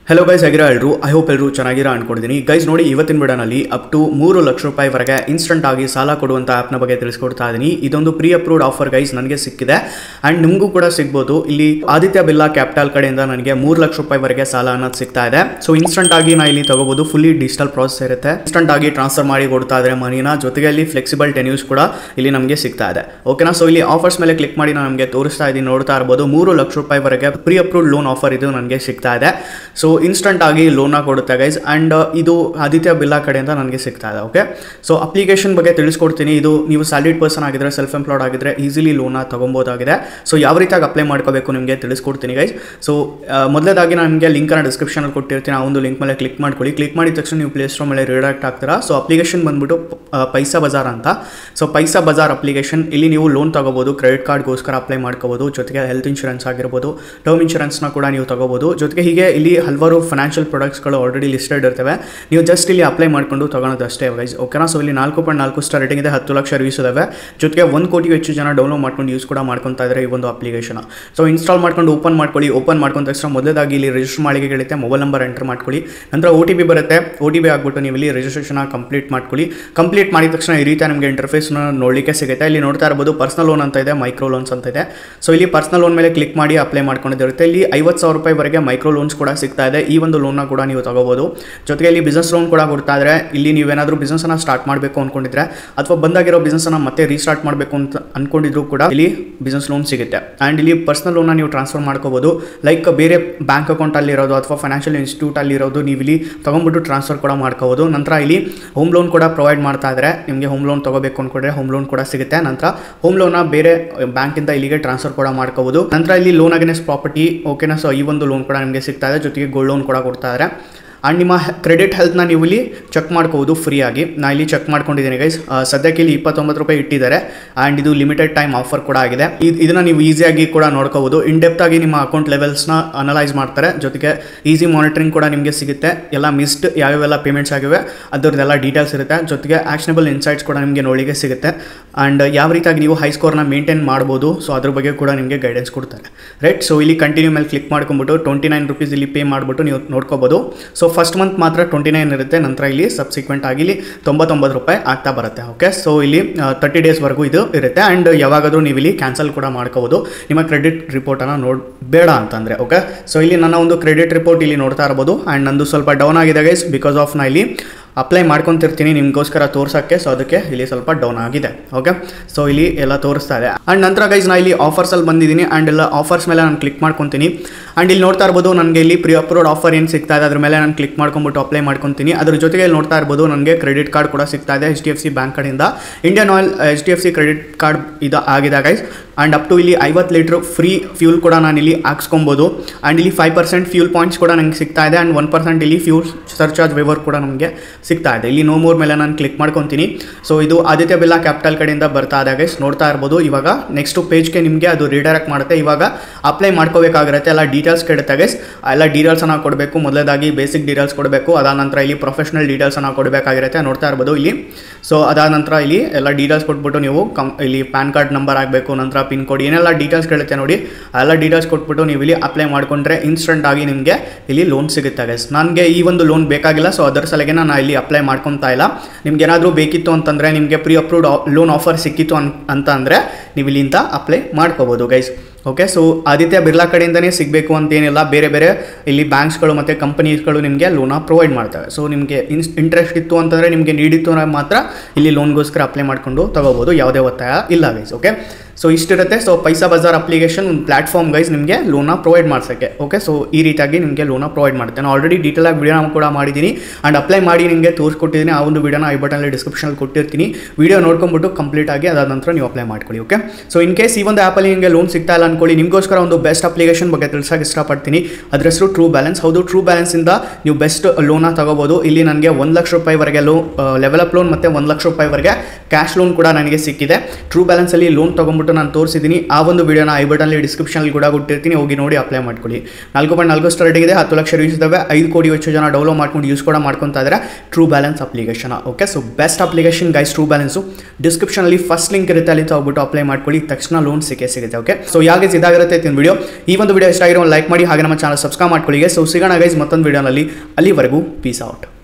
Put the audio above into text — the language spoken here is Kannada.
ಹೆಲೋ ಗೈಸ್ ಆಗಿರೋ ಎಲ್ಲರೂ ಐ ಹೋಪ್ ಎಲ್ಲರೂ ಚೆನ್ನಾಗಿರೋ ಅನ್ಕೊಂಡಿದ್ದೀನಿ ಗೈಸ್ ನೋಡಿ ಇವತ್ತಿನ ವಿಡಿಯೋನಲ್ಲಿ ಅಪ್ ಟು ಮೂರು ಲಕ್ಷ ರೂಪಾಯಿವರೆಗೆ ಇನ್ಸ್ಟಂಟ್ ಆಗಿ ಸಾಲ ಕೊಡುವಂಥ ಆ್ಯಪ್ನ ಬಗ್ಗೆ ತಿಳಿಸ್ಕೊಡ್ತಾ ಇದ್ದೀನಿ ಇದೊಂದು ಪ್ರೀ ಅಪ್ರೂವ್ಡ್ ಆಫರ್ ಗೈಸ್ ನನಗೆ ಸಿಕ್ಕಿದೆ ಆ್ಯಂಡ್ ನಿಮಗೂ ಕೂಡ ಸಿಗ್ಬೋದು ಇಲ್ಲಿ ಆದಿತ್ಯ ಬಿರ್ಲಾ ಕ್ಯಾಪಿಟಲ್ ಕಡೆಯಿಂದ ನನಗೆ ಮೂರು ಲಕ್ಷ ರೂಪಾಯಿವರೆಗೆ ಸಾಲ ಅನ್ನೋದು ಸಿಗ್ತಾ ಇದೆ ಸೊ ಇನ್ಸ್ಟಂಟ್ ಆಗಿ ನಾ ಇಲ್ಲಿ ತಗೋಬೋದು ಫುಲ್ಲಿ ಡಿಜಿಟಲ್ ಪ್ರಾಸೆಸ್ ಇರುತ್ತೆ ಇನ್ಸ್ಟಂಟ್ ಆಗಿ ಟ್ರಾನ್ಸ್ಫರ್ ಮಾಡಿ ಕೊಡ್ತಾ ಇದ್ರೆ ಮನಿನ ಜೊತೆಗೆ ಇಲ್ಲಿ ಫ್ಲೆಕ್ಸಿಬಲ್ ಟೆನ್ಯೂಸ್ ಕೂಡ ಇಲ್ಲಿ ನಮಗೆ ಸಿಗ್ತಾ ಇದೆ ಓಕೆನಾ ಸೊ ಇಲ್ಲಿ ಆಫರ್ಸ್ ಮೇಲೆ ಕ್ಲಿಕ್ ಮಾಡಿ ನಾನು ನಮಗೆ ತೋರಿಸ್ತಾ ಇದ್ದೀನಿ ನೋಡ್ತಾ ಇರ್ಬೋದು ಮೂರು ಲಕ್ಷ ರೂಪಾಯಿವರೆಗೆ ಪ್ರೀ ಅಪ್ರೂವ್ಡ್ ಲೋನ್ ಆಫರ್ ಇದು ನನಗೆ ಸಿಗ್ತಾ ಇದೆ ಸೊ ಇನ್ಸ್ಟಂಟ್ ಆಗಿ ಲೋನ ಕೊಡುತ್ತೆ ಗೈಸ್ ಆ್ಯಂಡ್ ಇದು ಆದಿತ್ಯ ಬಿರ್ಲಾ ಕಡೆಯಿಂದ ನನಗೆ ಸಿಗ್ತಾ ಇದೆ ಓಕೆ ಸೊ ಅಪ್ಲಿಕೇಶನ್ ಬಗ್ಗೆ ತಿಳಿಸ್ಕೊಡ್ತೀನಿ ಇದು ನೀವು ಸ್ಯಾಲಿಡ್ ಪರ್ಸನ್ ಆಗಿದ್ರೆ ಸೆಲ್ಫ್ ಎಂಪ್ಲಾಯ್ಡ್ ಆಗಿದ್ರೆ ಈಸಿಲಿ ಲೋನ ತಗೊಬೋದಾಗಿದೆ ಸೊ ಯಾವ ರೀತಿಯಾಗಿ ಅಪ್ಲೈ ಮಾಡ್ಕೋಬೇಕು ನಿಮಗೆ ತಿಳಿಸ್ಕೊಡ್ತೀನಿ ಗೈಸ್ ಸೊ ಮೊದಲೇದಾಗಿ ನಾನು ನಿಮಗೆ ಲಿಂಕನ್ನು ಡಿಸ್ಕ್ರಿಪ್ಷನಲ್ಲಿ ಕೊಟ್ಟಿರ್ತೀನಿ ಆ ಒಂದು ಲಿಂಕ್ ಮೇಲೆ ಕ್ಲಿಕ್ ಮಾಡ್ಕೊಳ್ಳಿ ಕ್ಲಿಕ್ ಮಾಡಿದ ತಕ್ಷಣ ನೀವು ಪ್ಲೇಸ್ಟೋರ್ ಮೇಲೆ ರಿಡಕ್ಟ್ ಆಗ್ತೀರಾ ಸೊ ಅಪ್ಲಿಕೇಶನ್ ಬಂದ್ಬಿಟ್ಟು ಆ, ಪೈಸಾ ಬಜಾರ್ ಅಂತ ಸೊ ಪೈಸಾ ಬಜಾರ್ ಅಪ್ಲಿಕೇಶನ್ ಇಲ್ಲಿ ನೀವು ಲೋನ್ ತಗೋಬೋದು ಕ್ರೆಡಿಟ್ ಕಾರ್ಡ್ಗೋಸ್ಕರ ಅಪ್ಲೈ ಮಾಡ್ಕೋಬೋದು ಜೊತೆಗೆ ಹೆಲ್ತ್ ಇನ್ಶೂರೆನ್ಸ್ ಆಗಿರ್ಬೋದು ಟರ್ಮ್ ಇನ್ಶೂರೆನ್ಸ್ನ ಕೂಡ ನೀವು ತಗೋಬೋದು ಜೊತೆಗೆ ಹೀಗೆ ಇಲ್ಲಿ ಹಲವಾರು ಫೈನಾನ್ಷಿಯಲ್ ಪ್ರಾಡಕ್ಟ್ಸ್ಗಳು ಆಲ್ರೆಡಿ ಲಿಸ್ಟೆಡ್ ಇರ್ತವೆ ನೀವು ಜಸ್ಟ್ ಇಲ್ಲಿ ಅಪ್ಲೈ ಮಾಡ್ಕೊಂಡು ತಗೊಳೋದು ಅಷ್ಟೇ ಗೈಸ್ ಓಕೆನಾ ಸೊ ಇಲ್ಲಿ ನಾಲ್ಕು ಪಾಯಿಂಟ್ ನಾಲ್ಕು ಸ್ಟಾರ್ ರೇಟಿಂಗ್ ಇದೆ ಹತ್ತು ಲಕ್ಷ ರಿವ್ಯೂಸ್ ಇದಾವೆ ಜೊತೆಗೆ ಒಂದು ಕೋಟಿಗೂ ಹೆಚ್ಚು ಜನ ಡೌನ್ಲೋಡ್ ಮಾಡ್ಕೊಂಡು ಯೂಸ್ ಕೂಡ ಮಾಡ್ಕೊತಾ ಇದ್ದಾರೆ ಈ ಒಂದು ಅಪ್ಲಿಕೇಶನ್ ಸೊ ಇನ್ಸ್ಟಾಲ್ ಮಾಡ್ಕೊಂಡು ಓಪನ್ ಮಾಡ್ಕೊಳ್ಳಿ ಓಪನ್ ಮಾಡ್ಕೊಂಡ ತಕ್ಷಣ ಮೊದಲೇದಾಗಿ ಇಲ್ಲಿ ರಿಜಿಸ್ಟರ್ ಮಾಡಿಗೆ ಹೇಳುತ್ತೆ ಮೊಬೈಲ್ ನಂಬರ್ ಎಂಟರ್ ಮಾಡ್ಕೊಳ್ಳಿ ನಂತರ ಓ ಟಿ ಪಿ ಬರುತ್ತೆ ಓ ಟಿ ಪಿ ಆಗ್ಬಿಟ್ಟು ನೀವು ಇಲ್ಲಿ ರಿಜಿಸ್ಟ್ರೇಷನ್ ಕಂಪ್ಲೀಟ್ ಮಾಡ್ಕೊಳ್ಳಿ ಕಂಪ್ಲೀಟ್ ಮಾಡಿದ ತಕ್ಷಣ ಈ ರೀತಿ ನಿಮಗೆ ಇಂಟರ್ಫೇಸ್ನ ನೋಡಲಿಕ್ಕೆ ಸಿಗುತ್ತೆ ಇಲ್ಲಿ ನೋಡ್ತಾ ಇರ್ಬೋದು ಪರ್ಸನಲ್ ಲೋನ್ ಅಂತ ಇದೆ ಮೈಕ್ರೋ ಲೋನ್ಸ್ ಅಂತ ಇದೆ ಸೊ ಇಲ್ಲಿ ಪರ್ಸನಲ್ ಲೋನ್ ಮೇಲೆ ಕ್ಲಿಕ್ ಮಾಡಿ ಅಪ್ಲೈ ಮಾಡ್ಕೊಂಡಿರುತ್ತೆ ಇಲ್ಲಿ ಐವತ್ತು ಸಾವಿರ ರೂಪಾಯಿವರೆಗೆ ಮೈಕ್ರೋ ಲೋನ್ಸ್ ಕೂಡ ಸಿಗ್ತಾ ಇದೆ ಈ ಒಂದು ಲೋನ್ನ ಕೂಡ ನೀವು ತಗೋಬೋದು ಜೊತೆಗೆ ಇಲ್ಲಿ ಬಿಸ್ನೆಸ್ ಲೋನ್ ಕೂಡ ಕೊಡ್ತಾ ಇದ್ರೆ ಇಲ್ಲಿ ನೀವೇನಾದರೂ ಬಿಸ್ನೆಸ್ನ ಸ್ಟಾರ್ಟ್ ಮಾಡಬೇಕು ಅನ್ಕೊಂಡಿದ್ರೆ ಅಥವಾ ಬಂದಾಗಿರೋ ಬಿಸ್ನೆಸ್ನ ಮತ್ತೆ ರೀಸ್ಟಾರ್ಟ್ ಮಾಡಬೇಕು ಅಂತ ಅನ್ಕೊಂಡಿದ್ರು ಕೂಡ ಇಲ್ಲಿ ಬಿಸ್ನೆಸ್ ಲೋನ್ ಸಿಗುತ್ತೆ ಆ್ಯಂಡ್ ಇಲ್ಲಿ ಪರ್ಸನಲ್ ಲೋನ್ನ ನೀವು ಟ್ರಾನ್ಸ್ಫರ್ ಮಾಡ್ಕೋಬೋದು ಲೈಕ್ ಬೇರೆ ಬ್ಯಾಂಕ್ ಅಕೌಂಟಲ್ಲಿ ಇರೋದು ಅಥವಾ ಫೈನಾನ್ಷಿಯಲ್ ಇನ್ಸ್ಟಿಟ್ಯೂಟಲ್ಲಿ ಇರೋದು ನೀವು ಇಲ್ಲಿ ತೊಗೊಂಡ್ಬಿಟ್ಟು ಟ್ರಾನ್ಸ್ಫರ್ ಕೂಡ ಮಾಡ್ಕೋಬೋದು ನಂತರ ಇಲ್ಲಿ ಹೋಮ್ ಲೋನ್ ಕೂಡ ಪ್ರೊವೈಡ್ ಮಾಡ್ತಾ ಇದ್ದಾರೆ ನಿಮಗೆ ಹೋಮ್ ಲೋನ್ ತಗೋಬೇಕು ಅಂದ್ಕೊಂಡ್ರೆ ಹೋಮ್ ಲೋನ್ ಕೂಡ ಸಿಗುತ್ತೆ ನಂತರ ಹೋಮ್ ಲೋನ್ನ ಬೇರೆ ಬ್ಯಾಂಕಿಂದ ಇಲ್ಲಿಗೆ ಟ್ರಾನ್ಸ್ಫರ್ ಕೂಡ ಮಾಡ್ಕೋಬೋದು ನಂತರ ಇಲ್ಲಿ ಲೋನ್ ಅಗೇನೆಸ್ಟ್ ಪ್ರಾಪರ್ಟಿ ಓಕೆನಾ ಸೊ ಈ ಒಂದು ಲೋನ್ ಕೂಡ ನಿಮಗೆ ಸಿಗ್ತಾ ಇದೆ ಜೊತೆಗೆ ಗೋಲ್ಡ್ ಲೋನ್ ಕೂಡ ಕೊಡ್ತಾ ಇದ್ದಾರೆ ಆ್ಯಂಡ್ ನಿಮ್ಮ ಕ್ರೆಡಿಟ್ ಹೆಲ್ತ್ನ ನೀವು ಇಲ್ಲಿ ಚೆಕ್ ಮಾಡ್ಕೋಬೋದು ಫ್ರೀಯಾಗಿ ನಾ ಇಲ್ಲಿ ಚೆಕ್ ಮಾಡ್ಕೊಂಡಿದ್ದೀನಿ ಗೈಸ್ ಸದ್ಯಕ್ಕೆ ಇಲ್ಲಿ ಇಪ್ಪತ್ತೊಂಬತ್ತು ರೂಪಾಯಿ ಇಟ್ಟಿದ್ದಾರೆ ಆ್ಯಂಡ್ ಇದು ಲಿಮಿಟೆಡ್ ಟೈಮ್ ಆಫರ್ ಕೂಡ ಆಗಿದೆ ಇದ್- ಇದನ್ನ ನೀವು ಈಸಿಯಾಗಿ ಕೂಡ ನೋಡ್ಕೋಬೋದು ಇನ್ ಡೆಪ್ತ್ ಆಗಿ ನಿಮ್ಮ ಅಕೌಂಟ್ ಲೆವೆಲ್ಸ್ನ ಅನಲೈಸ್ ಮಾಡ್ತಾರೆ ಜೊತೆಗೆ ಈಸಿ ಮಾನಿಟರಿಂಗ್ ಕೂಡ ನಿಮಗೆ ಸಿಗುತ್ತೆ ಎಲ್ಲ ಮಿಸ್ಡ್ ಯಾವ್ಯಾವೆಲ್ಲ ಪೇಮೆಂಟ್ಸ್ ಆಗಿವೆ ಅದರದ್ದೆಲ್ಲ ಡೀಟೇಲ್ಸ್ ಇರುತ್ತೆ ಜೊತೆಗೆ ಆ್ಯಕ್ಷನಬಲ್ ಇನ್ಸೈಟ್ಸ್ ಕೂಡ ನಿಮಗೆ ನೋಡಲಿಕ್ಕೆ ಸಿಗುತ್ತೆ ಆ್ಯಂಡ್ ಯಾವ ರೀತಿಯಾಗಿ ನೀವು ಹೈ ಸ್ಕೋರ್ನ ಮೇಂಟೈನ್ ಮಾಡ್ಬೋದು ಸೊ ಅದ್ರ ಬಗ್ಗೆ ಕೂಡ ನಿಮಗೆ ಗೈಡೆನ್ಸ್ ಕೊಡ್ತಾರೆ ರೈಟ್ ಸೊ ಇಲ್ಲಿ ಕಂಟಿನ್ಯೂ ಮೇಲೆ ಕ್ಲಿಕ್ ಮಾಡ್ಕೊಂಬಿಟ್ಟು ಟ್ವೆಂಟಿ ನೈನ್ ರುಪೀಸ್ ಇಲ್ಲಿ ಪೇ ಮಾಡಿಬಿಟ್ಟು ನೀವು ನೋಡ್ಕೋಬೋದು ಸೊ ಫಸ್ಟ್ ಮಂತ್ ಮಾತ್ರ ಟ್ವೆಂಟಿ ನೈನ್ ಇರುತ್ತೆ ನಂತರ ಇಲ್ಲಿ ಸಬ್ಸಿಕ್ವೆಂಟ್ ಆಗಿ ಇಲ್ಲಿ ತೊಂಬತ್ತೊಂಬತ್ತು ರೂಪಾಯಿ ಆಗ್ತಾ ಬರುತ್ತೆ ಓಕೆ ಸೊ ಇಲ್ಲಿ ತರ್ಟಿ ಡೇಸ್ವರೆಗೂ ಇದು ಇರುತ್ತೆ ಆ್ಯಂಡ್ ಯಾವಾಗಾದರೂ ನೀವು ಇಲ್ಲಿ ಕ್ಯಾನ್ಸಲ್ ಕೂಡ ಮಾಡ್ಕೋಬೋದು ನಿಮ್ಮ ಕ್ರೆಡಿಟ್ ರಿಪೋರ್ಟನ್ನು ನೋಡ್ ಬೇಡ ಅಂತಂದರೆ ಓಕೆ ಸೊ ಇಲ್ಲಿ ನನ್ನ ಒಂದು ಕ್ರೆಡಿಟ್ ರಿಪೋರ್ಟ್ ಇಲ್ಲಿ ನೋಡ್ತಾ ಇರ್ಬೋದು ಆ್ಯಂಡ್ ನಂದು ಸ್ವಲ್ಪ ಡೌನ್ ಆಗಿದೆ ಗೈಸ್ ಬಿಕಾಸ್ ಆಫ್ ನಾ ಇಲ್ಲಿ ಅಪ್ಲೈ ಮಾಡ್ಕೊತಿರ್ತೀನಿ ನಿಮಗೋಸ್ಕರ ತೋರ್ಸೋಕ್ಕೆ ಸೊ ಅದಕ್ಕೆ ಇಲ್ಲಿ ಸ್ವಲ್ಪ ಡೌನ್ ಆಗಿದೆ ಓಕೆ ಸೊ ಇಲ್ಲಿ ಎಲ್ಲ ತೋರಿಸ್ತಾ ಇದೆ ಆ್ಯಂಡ್ ನಂತರ ಗೈಸ್ ನಾ ಇಲ್ಲಿ ಆಫರ್ಸಲ್ಲಿ ಬಂದಿದ್ದೀನಿ ಆ್ಯಂಡ್ ಎಲ್ಲ ಆಫರ್ಸ್ ಮೇಲೆ ನಾನು ಕ್ಲಿಕ್ ಮಾಡ್ಕೊತೀನಿ ಆ್ಯಂಡ್ ಇಲ್ಲಿ ನೋಡ್ತಾ ಇರ್ಬೋದು ನನಗೆ ಇಲ್ಲಿ ಪ್ರಿ ಅಪ್ರೂವ್ಡ್ ಆಫರ್ ಏನು ಸಿಗ್ತಾ ಇದೆ ಅದ್ರ ಮೇಲೆ ನಾನು ಕ್ಲಿಕ್ ಮಾಡ್ಕೊಂಬಿಟ್ಟು ಅಪ್ಲೈ ಮಾಡ್ಕೊತೀನಿ ಅದ್ರ ಜೊತೆಗೆ ಇಲ್ಲಿ ನೋಡ್ತಾ ಇರ್ಬೋದು ನನಗೆ ಕ್ರೆಡಿಟ್ ಕಾರ್ಡ್ ಕೂಡ ಸಿಗ್ತಾ ಇದೆ H D F C bank ಕಡೆಯಿಂದ Indian oil H D F C credit card ಇದು ಆಗಿದೆ ಗೈಸ್ ಆ್ಯಂಡ್ ಅಪ್ ಟು ಇಲ್ಲಿ ಐವತ್ತು ಲೀಟ್ರ್ ಫ್ರೀ ಫ್ಯೂಲ್ ಕೂಡ ನಾನು ಇಲ್ಲಿ ಹಾಕ್ಸ್ಕೊಬೋದು ಆ್ಯಂಡ್ ಇಲ್ಲಿ ಫೈವ್ ಪರ್ಸೆಂಟ್ ಫ್ಯೂಲ್ ಪಾಯಿಂಟ್ಸ್ ಕೂಡ ನನಗೆ ಸಿಗ್ತಾ ಇದೆ ಆ್ಯಂಡ್ ಒನ್ ಪರ್ಸೆಂಟ್ ಇಲ್ಲಿ ಫ್ಯೂಲ್ ಸರ್ಚಾರ್ಜ್ ವೇವರ್ ಕೂಡ ನಮಗೆ ಸಿಗ್ತಾ ಇದೆ ಇಲ್ಲಿ ನೋ ಮೋರ್ ಮೇಲೆ ನಾನು ಕ್ಲಿಕ್ ಮಾಡ್ಕೊತೀನಿ ಸೊ ಇದು ಆದಿತ್ಯ ಬಿರ್ಲಾ ಕ್ಯಾಪಿಟಲ್ ಕಡೆಯಿಂದ ಬರ್ತಾ ಇದೆ ಗೈಸ್ ನೋಡ್ತಾ ಇರ್ಬೋದು ಇವಾಗ ನೆಕ್ಸ್ಟ್ ಪೇಜ್ಗೆ ನಿಮಗೆ ಅದು ರಿಡೈರೆಕ್ಟ್ ಮಾಡುತ್ತೆ ಇವಾಗ ಅಪ್ಲೈ ಮಾಡ್ಕೋಬೇಕಾಗಿರುತ್ತೆ ಎಲ್ಲ ಡೀಟೇಲ್ಸ್ ಕೇಳುತ್ತೆ ಗೈಸ್ ಎಲ್ಲ ಡೀಟೇಲ್ಸನ್ನು ಕೊಡಬೇಕು ಮೊದಲೇದಾಗಿ ಬೇಸಿಕ್ ಡೀಟೇಲ್ಸ್ ಕೊಡಬೇಕು ಅದಾದ ನಂತರ ಇಲ್ಲಿ ಪ್ರೊಫೆಷನಲ್ ಡೀಟೇಲ್ಸನ್ನು ಕೊಡಬೇಕಾಗಿರುತ್ತೆ ನೋಡ್ತಾ ಇರ್ಬೋದು ಇಲ್ಲಿ ಸೊ ಅದಾದ ನಂತರ ಇಲ್ಲಿ ಎಲ್ಲ ಡೀಟೇಲ್ಸ್ ಕೊಟ್ಬಿಟ್ಟು ನೀವು ಕಂ ಇಲ್ಲಿ ಪ್ಯಾನ್ ಕಾರ್ಡ್ ನಂಬರ್ ಆಗಬೇಕು ನಂತರ ಪಿನ್ ಕೋಡ್ ಏನೆಲ್ಲ ಡೀಟೇಲ್ಸ್ ಕೇಳುತ್ತೆ ನೋಡಿ ಆ ಎಲ್ಲ ಡೀಟೇಲ್ಸ್ ಕೊಟ್ಬಿಟ್ಟು ನೀವು ಇಲ್ಲಿ ಅಪ್ಲೈ ಮಾಡ್ಕೊಂಡ್ರೆ ಇನ್ಸ್ಟೆಂಟ್ ಆಗಿ ನಿಮಗೆ ಇಲ್ಲಿ ಲೋನ್ ಸಿಗುತ್ತೆ ಗೈಸ್ ನನಗೆ ಈ ಒಂದು ಲೋನ್ ಬೇಕಾಗಿಲ್ಲ ಸೊ ಅದರ ಸಲಗೆ ನಾನು ಇಲ್ಲಿ ಅಪ್ಲೈ ಮಾಡ್ಕೊತಾ ಇಲ್ಲ ನಿಮ್ಗೆ ಏನಾದರೂ ಬೇಕಿತ್ತು ಅಂತಂದರೆ ನಿಮಗೆ ಪ್ರೀ ಅಪ್ರೂವ್ಡ್ ಲೋನ್ ಆಫರ್ ಸಿಕ್ಕಿತ್ತು ಅನ್ ಅಂತ ಅಂದರೆ ನೀವು ಇಲ್ಲಿಂದ ಅಪ್ಲೈ ಮಾಡ್ಕೋಬೋದು guys okay so Aditya Birla ಕಡೆಯಿಂದನೇ ಸಿಗಬೇಕು ಅಂತೇನಿಲ್ಲ ಬೇರೆ ಬೇರೆ ಇಲ್ಲಿ ಬ್ಯಾಂಕ್ಸ್ಗಳು ಮತ್ತು ಕಂಪನೀಸ್ಗಳು ನಿಮಗೆ ಲೋನ ಪ್ರೊವೈಡ್ ಮಾಡ್ತವೆ ಸೊ ನಿಮಗೆ ಇನ್ಸ್ ಇಂಟ್ರೆಸ್ಟ್ ಇತ್ತು ಅಂತಂದರೆ ನಿಮಗೆ ನೀಡಿತ್ತು ಅಂದ್ರೆ ಮಾತ್ರ ಇಲ್ಲಿ ಲೋನ್ಗೋಸ್ಕರ ಅಪ್ಲೈ ಮಾಡ್ಕೊಂಡು ತಗೋಬೋದು ಯಾವುದೇ ಒತ್ತಾಯ ಇಲ್ಲ ಗೈಸ್ ಓಕೆ ಸೊ ಇಷ್ಟಿರುತ್ತೆ ಸೊ ಪೈಸಾ ಬಜಾರ್ ಅಪ್ಲಿಕೇಶನ್ ಒಂದು ಪ್ಲಾಟ್ಫಾರ್ಮ್ ಗೈಸ್ ನಿಮಗೆ ಲೋನ ಪ್ರೊವೈಡ್ ಮಾಡ್ಸೋಕ್ಕೆ ಓಕೆ ಸೊ ಈ ರೀತಿಯಾಗಿ ನಿಮಗೆ ಲೋನ ಪ್ರೊವೈಡ್ ಮಾಡುತ್ತೆ ನಾನು ಆಲ್ರೆಡಿ ಡೀಟೇಲ್ ಆಗಿ ವಿಡಿಯೋನ ಕೂಡ ಮಾಡಿದ್ದೀನಿ ಆ್ಯಂಡ್ ಅಪ್ಲೈ ಮಾಡಿ ನಿಮಗೆ ತೋರಿಸ್ಕೊಟ್ಟಿದ್ದೀನಿ ಆ ಒಂದು ವಿಡಿಯೋನ ಐ ಬಟನಲ್ಲಿ ಡಿಸ್ಕ್ರಿಪ್ಷನಲ್ಲಿ ಕೊಟ್ಟಿರ್ತೀನಿ ವಿಡಿಯೋ ನೋಡ್ಕೊಂಬಿಟ್ಟು ಕಂಪ್ಲೀಟ್ ಆಗಿ ಅದಾದ ನಂತರ ನೀವು ಅಪ್ಲೈ ಮಾಡ್ಕೊಳ್ಳಿ ಓಕೆ ಸೊ ಇನ್ ಕೇಸ್ ಈ ಒಂದು ಆ್ಯಪಲ್ಲಿ ನಿಮಗೆ ಲೋನ್ ಸಿಗ್ತಾ ಇಲ್ಲ ಅನ್ಕೊಳ್ಳಿ ನಿಮಗೋಸ್ಕರ ಒಂದು ಬೆಸ್ಟ್ ಅಪ್ಲಿಕೇಶನ್ ಬಗ್ಗೆ ತಿಳಿಸೋಕೆ ಇಷ್ಟಪಡ್ತೀನಿ ಅದ್ರ ಹೆಸರು ಟ್ರೂ ಬ್ಯಾಲೆನ್ಸ್ ಹೌದು ಟ್ರೂ ಬ್ಯಾಲೆನ್ಸಿಂದ ನೀವು ಬೆಸ್ಟ್ ಲೋನ ತಗೋಬೋದು ಇಲ್ಲಿ ನನಗೆ ಒಂದು ಲಕ್ಷ ರೂಪಾಯಿವರೆಗೆ ಲೋ ಲೆವೆಲ್ ಅಪ್ ಲೋನ್ ಮತ್ತು ಒಂದು ಲಕ್ಷ ರೂಪಾಯಿವರೆಗೆ ಕ್ಯಾಶ್ ಲೋನ್ ಕೂಡ ನನಗೆ ಸಿಕ್ಕಿದೆ ಟ್ರೂ ಬ್ಯಾಲೆನ್ಸಲ್ಲಿ ಲೋನ್ ತೊಗೊಂಬಿಟ್ಟು ಅಂದ್ಬಿಟ್ಟು ನಾನು ತೋರಿಸಿದ್ದೀನಿ ಆ ಒಂದು ವಿಡಿಯೋನ ಐ ಬಟನಲ್ಲಿ ಡಿಸ್ಕ್ರಿಪ್ಷನಲ್ಲಿ ಕೂಡ ಕೊಟ್ಟಿರ್ತೀನಿ ಹೋಗಿ ನೋಡಿ ಅಪ್ಲೈ ಮಾಡ್ಕೊಳ್ಳಿ ನಾಲ್ಕು ಪಾಯಿಂಟ್ ನಾಲ್ಕು ಸ್ಟಾರ್ಟ್ ಇದೆ ಹತ್ತು ಲಕ್ಷ ಯೂಸ್ ಇದ್ದಾವೆ ಐದು ಕೋಟಿ ಹೆಚ್ಚು ಜನ ಡೌನ್ಲೋಡ್ ಮಾಡ್ಕೊಂಡು ಯೂಸ್ ಕೂಡ ಮಾಡ್ಕೊತಾ ಇದ್ದಾರೆ True Balance application okay so best application guys True Balance ಡಿಸ್ಕ್ರಿಪ್ಷನಲ್ಲಿ ಫಸ್ಟ್ ಲಿಂಕ್ ಇರುತ್ತೆ ಅಲ್ಲಿ ಹೋಗ್ಬಿಟ್ಟು ಅಪ್ಲೈ ಮಾಡ್ಕೊಳ್ಳಿ ತಕ್ಷಣ ಲೋನ್ ಸಿಕ್ಕೇ ಸಿಗುತ್ತೆ ಓಕೆ ಸೊ ಯಾಕೆ ಇದಾಗಿರುತ್ತೆ ಇತ್ತಿನ ವಿಡಿಯೋ ಈ ಒಂದು ವಿಡಿಯೋ ಇಷ್ಟ ಆಗಿರೋ ಲೈಕ್ ಮಾಡಿ ಹಾಗೆ ನಮ್ಮ ಚಾನಲ್ ಸಬ್ಸ್ಕ್ರೈಬ್ ಮಾಡ್ಕೊಳ್ಳಿ ಸೊ ಸಿಗೋಣ ಗೈಸ್ ಮತ್ತೊಂದು ವಿಡಿಯೋನಲ್ಲಿ ಅಲ್ಲಿವರೆಗೂ ಪೀಸ್ ಔಟ್